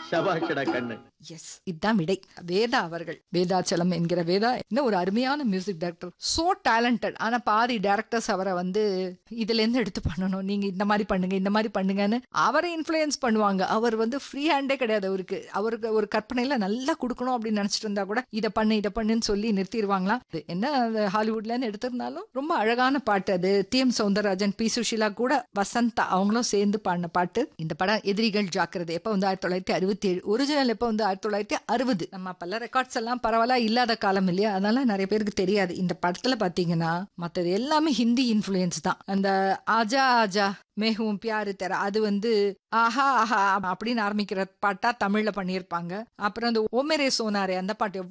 சபாஷடா கண்ணு எஸ் இதுதான் விடை வேதா அவர்கள் வேதாச்சலம் என்கிற வேதா இன்னும் ஒரு அருமையான மியூசிக் டைரக்டர் சோ டேலண்டட் ஆனா பாதி டைரக்டர்ஸ் அவரை வந்து இதுல இருந்து எடுத்து பண்ணணும் நீங்க இந்த மாதிரி பண்ணுங்க இந்த மாதிரி பண்ணுங்கன்னு அவரை இன்ஃப்ளூயன்ஸ் பண்ணுவாங்க அவர் வந்து ஃப்ரீ ஹேண்டே கிடையாது அவருக்கு அவருக்கு ஒரு கற்பனையில நல்லா கொடுக்கணும் அப்படின்னு நினைச்சிட்டு இருந்தா கூட இதை பண்ணு இதை பண்ணுன்னு சொல்லி நிறுத்திடுவாங்களாம் அது என்ன அது ஹாலிவுட்ல இருந்து எடுத்திருந்தாலும் ரொம்ப அழகான பாட்டு அது T M Soundararajan P Sushila கூட வசந்தா அவங்களும் சேர்ந்து பாடின பாட்டு இந்த படம் எதிரிகள் ஜாக்கிரதை எப்போ வந்து ஆயிரத்தி தொள்ளாயிரத்தி அறுபத்தி ஏழு ஒரிஜினல் எப்போ வந்து ஆயிரத்தி தொள்ளாயிரத்தி அறுபது நம்ம பல ரெக்கார்ட்ஸ் எல்லாம் பரவாயில்ல இல்லாத காலம் இல்லையா அதனால நிறைய பேருக்கு தெரியாது இந்த படத்துல பாத்தீங்கன்னா மத்தது எல்லாமே ஹிந்தி இன்ஃப்ளூயன்ஸ் தான் அந்த ஆஜா ஆஜா மேகவும் பியாரு தர அது வந்து ஆஹா ஆஹா அப்படின்னு ஆரம்பிக்கிற பாட்டா தமிழ்ல பண்ணியிருப்பாங்க அப்புறம் அந்த ஓமெரே சோனாரே அந்த பாட்டு